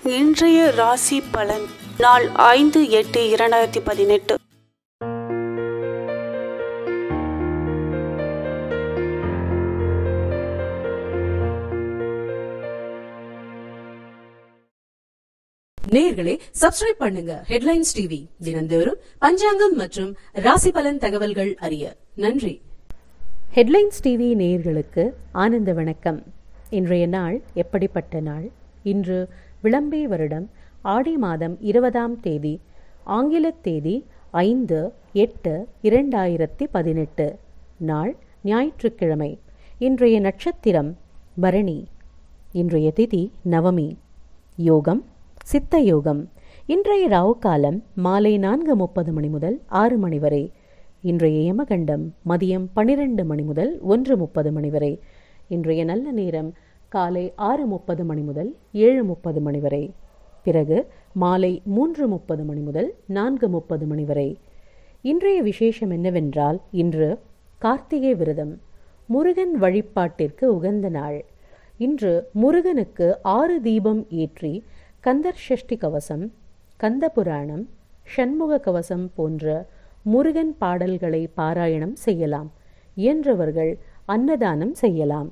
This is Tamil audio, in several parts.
இன்றைய ராசி பலன் நாள் ஐந்து எட்டு இரண்டாயிரத்தி பதினெட்டு நேயர்களே சப்ஸ்கிரைப் பண்ணுங்க ஹெட்லைன்ஸ் டிவி தினந்தோறும் பஞ்சாங்கம் மற்றும் ராசி பலன் தகவல்கள் அறிய நன்றி ஹெட்லைன்ஸ் டிவி நேயர்களுக்கு ஆனந்த வணக்கம் இன்றைய நாள் எப்படிப்பட்ட நாள் இன்று விளம்பே வருடம் ஆடி மாதம் இருபதாம் தேதி ஆங்கில தேதி ஐந்து எட்டு இரண்டாயிரத்தி பதினெட்டு நாள் ஞாயிற்றுக்கிழமை இன்றைய நட்சத்திரம் பரணி இன்றைய திதி நவமி யோகம் சித்த யோகம் இன்றைய ராவு காலம் மாலை நான்கு முப்பது மணி முதல் ஆறு மணி வரை இன்றைய யமகண்டம் மதியம் பன்னிரண்டு மணி முதல் ஒன்று முப்பது மணி வரை இன்றைய நல்ல நேரம் காலை ஆறு முப்பது மணி முதல் ஏழு முப்பது மணி வரை பிறகு மாலை மூன்று முப்பது மணி முதல் நான்கு முப்பது மணி வரை இன்றைய விசேஷம் என்னவென்றால் இன்று கார்த்திகை விரதம் முருகன் வழிபாட்டிற்கு உகந்த நாள் இன்று முருகனுக்கு ஆறு தீபம் ஏற்றி கந்தர் சஷ்டி கவசம் கந்த புராணம் ஷண்முக கவசம் போன்ற முருகன் பாடல்களை பாராயணம் செய்யலாம் இயன்றவர்கள் அன்னதானம் செய்யலாம்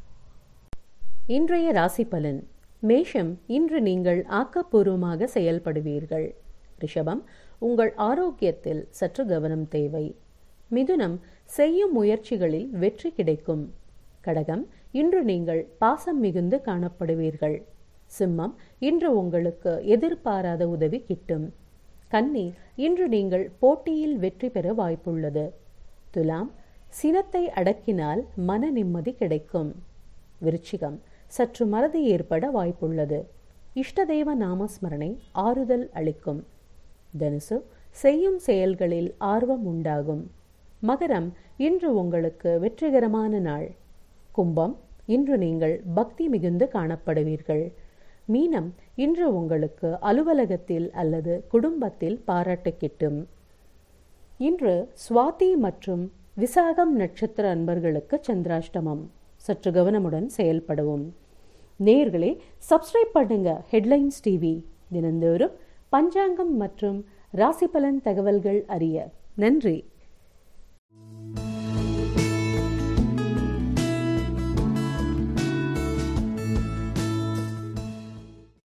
இன்றைய ராசி பலன் மேஷம் இன்று நீங்கள் ஆக்கப்பூர்வமாக செயல்படுவீர்கள் ரிஷபம் உங்கள் ஆரோக்கியத்தில் சற்று கவனம் தேவை மிதுனம் செய்யும் முயற்சிகளில் வெற்றி கிடைக்கும் கடகம் இன்று நீங்கள் பாசம் மிகுந்து காணப்படுவீர்கள் சிம்மம் இன்று உங்களுக்கு எதிர்பாராத உதவி கிட்டும் கன்னி இன்று நீங்கள் போட்டியில் வெற்றி பெற வாய்ப்புள்ளது துலாம் சினத்தை அடக்கினால் மன நிம்மதி கிடைக்கும் விருச்சிகம் சற்று மறதி ஏற்பட வாய்ப்புள்ளது இஷ்டதெய்வ நாமஸ்மரணை ஆறுதல் அளிக்கும் தனுசு செய்யும் செயல்களில் ஆர்வம் உண்டாகும் மகரம் இன்று உங்களுக்கு வெற்றிகரமான நாள் கும்பம் இன்று நீங்கள் பக்தி மிகுந்து காணப்படுவீர்கள் மீனம் இன்று உங்களுக்கு அலுவலகத்தில் அல்லது குடும்பத்தில் பாராட்டு கிட்டும் இன்று சுவாதி மற்றும் விசாகம் நட்சத்திர அன்பர்களுக்கு சந்திராஷ்டமம் சற்று கவனமுடன் செயல்படவும் நேயர்களே சப்ஸ்கிரைப் பண்ணுங்க ஹெட்லைன்ஸ் டிவி தினந்தோறும் பஞ்சாங்கம் மற்றும் ராசி பலன் தகவல்கள் அறிய நன்றி